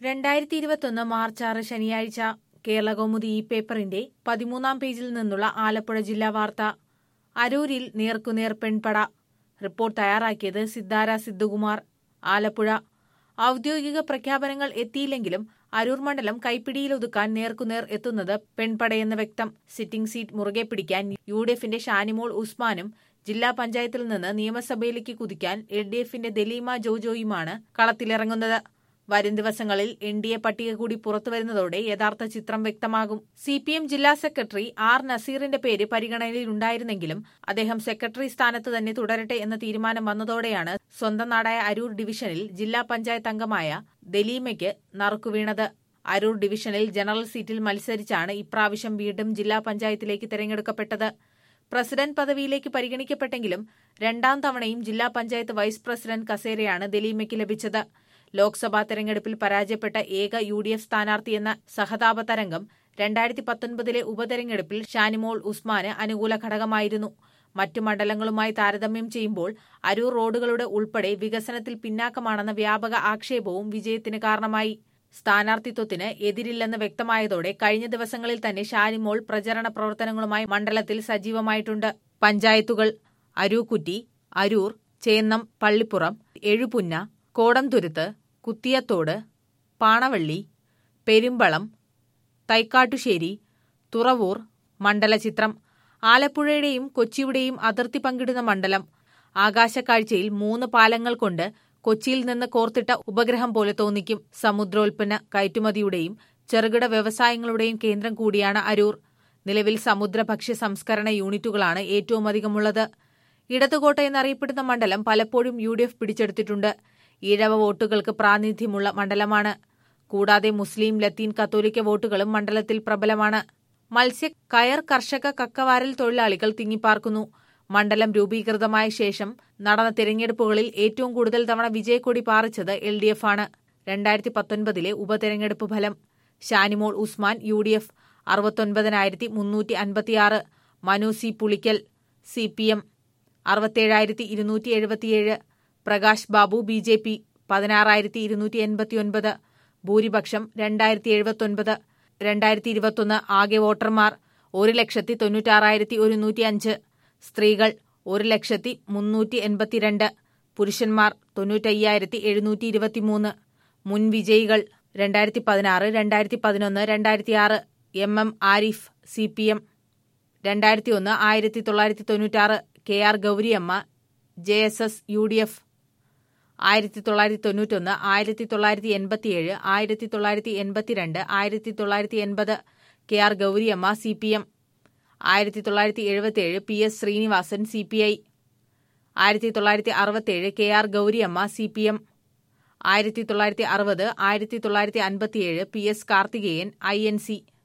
രണ്ടായിരത്തി ഇരുപത്തൊന്ന് മാർച്ച് ആറ് ശനിയാഴ്ച കേരളകൗമുദി ഈ പേപ്പറിന്റെ പതിമൂന്നാം പേജിൽ നിന്നുള്ള ആലപ്പുഴ ജില്ലാ വാർത്ത അരൂരിൽ നേർക്കുനേർ പെൺപട റിപ്പോർട്ട് തയ്യാറാക്കിയത് സിദ്ധാര സിദ്ധുകുമാർ ആലപ്പുഴ ഔദ്യോഗിക പ്രഖ്യാപനങ്ങൾ എത്തിയില്ലെങ്കിലും അരൂർ മണ്ഡലം കൈപ്പിടിയിലൊതുക്കാൻ നേർക്കുനേർ എത്തുന്നത് പെൺപടയെന്ന് വ്യക്തം സിറ്റിംഗ് സീറ്റ് മുറുകെ പിടിക്കാൻ യു ഡി എഫിന്റെ ഷാനിമോൾ ഉസ്മാനും ജില്ലാ പഞ്ചായത്തിൽ നിന്ന് നിയമസഭയിലേക്ക് കുതിക്കാൻ എൽ ഡി എഫിന്റെ ദലീമ ജോജോയുമാണ് കളത്തിലിറങ്ങുന്നത് വരും ദിവസങ്ങളിൽ എൻ ഡി എ പട്ടിക കൂടി പുറത്തുവരുന്നതോടെ യഥാർത്ഥ ചിത്രം വ്യക്തമാകും സി പി എം ജില്ലാ സെക്രട്ടറി ആർ നസീറിന്റെ പേര് പരിഗണനയിലുണ്ടായിരുന്നെങ്കിലും അദ്ദേഹം സെക്രട്ടറി സ്ഥാനത്ത് തന്നെ തുടരട്ടെ എന്ന തീരുമാനം വന്നതോടെയാണ് സ്വന്തം നാടായ അരൂർ ഡിവിഷനിൽ ജില്ലാ പഞ്ചായത്ത് അംഗമായ ദലീമയ്ക്ക് നറുക്കുവീണത് അരൂർ ഡിവിഷനിൽ ജനറൽ സീറ്റിൽ മത്സരിച്ചാണ് ഇപ്രാവശ്യം വീണ്ടും ജില്ലാ പഞ്ചായത്തിലേക്ക് തെരഞ്ഞെടുക്കപ്പെട്ടത് പ്രസിഡന്റ് പദവിയിലേക്ക് പരിഗണിക്കപ്പെട്ടെങ്കിലും രണ്ടാം തവണയും ജില്ലാ പഞ്ചായത്ത് വൈസ് പ്രസിഡന്റ് കസേരയാണ് ദലീമയ്ക്ക് ലഭിച്ചത് ലോക്സഭാ തെരഞ്ഞെടുപ്പിൽ പരാജയപ്പെട്ട ഏക യു ഡി എഫ് സ്ഥാനാർത്ഥിയെന്ന സഹതാപ തരംഗം രണ്ടായിരത്തി പത്തൊൻപതിലെ ഉപതെരഞ്ഞെടുപ്പിൽ ഷാനിമോൾ ഉസ്മാന് അനുകൂല ഘടകമായിരുന്നു മറ്റു മണ്ഡലങ്ങളുമായി താരതമ്യം ചെയ്യുമ്പോൾ അരൂർ റോഡുകളുടെ ഉൾപ്പെടെ വികസനത്തിൽ പിന്നാക്കമാണെന്ന വ്യാപക ആക്ഷേപവും വിജയത്തിന് കാരണമായി സ്ഥാനാർത്ഥിത്വത്തിന് എതിരില്ലെന്ന് വ്യക്തമായതോടെ കഴിഞ്ഞ ദിവസങ്ങളിൽ തന്നെ ഷാനിമോൾ പ്രചരണ പ്രവർത്തനങ്ങളുമായി മണ്ഡലത്തിൽ സജീവമായിട്ടുണ്ട് പഞ്ചായത്തുകൾ അരൂക്കുറ്റി അരൂർ ചേന്നം പള്ളിപ്പുറം എഴുപുന്ന കോടംതുരുത്ത് കുത്തിയത്തോട് പാണവള്ളി പെരുമ്പളം തൈക്കാട്ടുശ്ശേരി തുറവൂർ മണ്ഡലചിത്രം ആലപ്പുഴയുടെയും കൊച്ചിയുടെയും അതിർത്തി പങ്കിടുന്ന മണ്ഡലം ആകാശക്കാഴ്ചയിൽ മൂന്ന് പാലങ്ങൾ കൊണ്ട് കൊച്ചിയിൽ നിന്ന് കോർത്തിട്ട ഉപഗ്രഹം പോലെ തോന്നിക്കും സമുദ്രോൽപ്പന്ന കയറ്റുമതിയുടെയും ചെറുകിട വ്യവസായങ്ങളുടെയും കേന്ദ്രം കൂടിയാണ് അരൂർ നിലവിൽ സമുദ്ര ഭക്ഷ്യ സംസ്കരണ യൂണിറ്റുകളാണ് ഏറ്റവും അധികമുള്ളത് ഇടതുകോട്ട എന്നറിയപ്പെടുന്ന മണ്ഡലം പലപ്പോഴും യു ഡി എഫ് പിടിച്ചെടുത്തിട്ടുണ്ട് ഈഴവ വോട്ടുകൾക്ക് പ്രാതിനിധ്യമുള്ള മണ്ഡലമാണ് കൂടാതെ മുസ്ലിം ലത്തീൻ കത്തോലിക്ക വോട്ടുകളും മണ്ഡലത്തിൽ പ്രബലമാണ് മത്സ്യ കയർ കർഷക കക്കവാരൽ തൊഴിലാളികൾ തിങ്ങിപ്പാർക്കുന്നു മണ്ഡലം രൂപീകൃതമായ ശേഷം നടന്ന തിരഞ്ഞെടുപ്പുകളിൽ ഏറ്റവും കൂടുതൽ തവണ വിജയക്കൊടി പാറിച്ചത് എൽ ഡി എഫ് ആണ് രണ്ടായിരത്തി പത്തൊൻപതിലെ ഉപതെരഞ്ഞെടുപ്പ് ഫലം Shanimol Usman U D F അറുപത്തൊൻപതിനായിരത്തി മുന്നൂറ്റി അൻപത്തിയാറ് Manu C Pulickal C P M അറുപത്തേഴായിരത്തി ഇരുന്നൂറ്റി എഴുപത്തിയേഴ് Prakash Babu B J P പതിനാറായിരത്തി ഇരുന്നൂറ്റി എൺപത്തിയൊൻപത് ഭൂരിപക്ഷം രണ്ടായിരത്തി എഴുപത്തൊൻപത് രണ്ടായിരത്തി ഇരുപത്തൊന്ന് ആകെ വോട്ടർമാർ ഒരു ലക്ഷത്തി തൊണ്ണൂറ്റാറായിരത്തി ഒരുന്നൂറ്റി അഞ്ച് സ്ത്രീകൾ ഒരു ലക്ഷത്തി മുന്നൂറ്റി എൺപത്തിരണ്ട് പുരുഷന്മാർ തൊണ്ണൂറ്റയ്യായിരത്തി എഴുന്നൂറ്റി ഇരുപത്തിമൂന്ന് മുൻ വിജയികൾ രണ്ടായിരത്തി പതിനാറ് രണ്ടായിരത്തി പതിനൊന്ന് രണ്ടായിരത്തി ആറ് M M Arif C P M രണ്ടായിരത്തി ഒന്ന് ആയിരത്തി തൊള്ളായിരത്തി തൊണ്ണൂറ്റാറ് K R Gouriamma J S S U D F ആയിരത്തി തൊള്ളായിരത്തി തൊണ്ണൂറ്റൊന്ന് ആയിരത്തി തൊള്ളായിരത്തി എൺപത്തിയേഴ് ആയിരത്തി തൊള്ളായിരത്തി എൺപത്തിരണ്ട് ആയിരത്തി തൊള്ളായിരത്തി എൺപത് K R Gouriamma C P M ആയിരത്തി തൊള്ളായിരത്തി എഴുപത്തിയേഴ് P S Sreenivasan C P I ആയിരത്തി തൊള്ളായിരത്തി അറുപത്തിയേഴ് K R Gouriamma C P M ആയിരത്തി തൊള്ളായിരത്തി അറുപത് ആയിരത്തി തൊള്ളായിരത്തി അൻപത്തിയേഴ് P S Karthikeyan I N C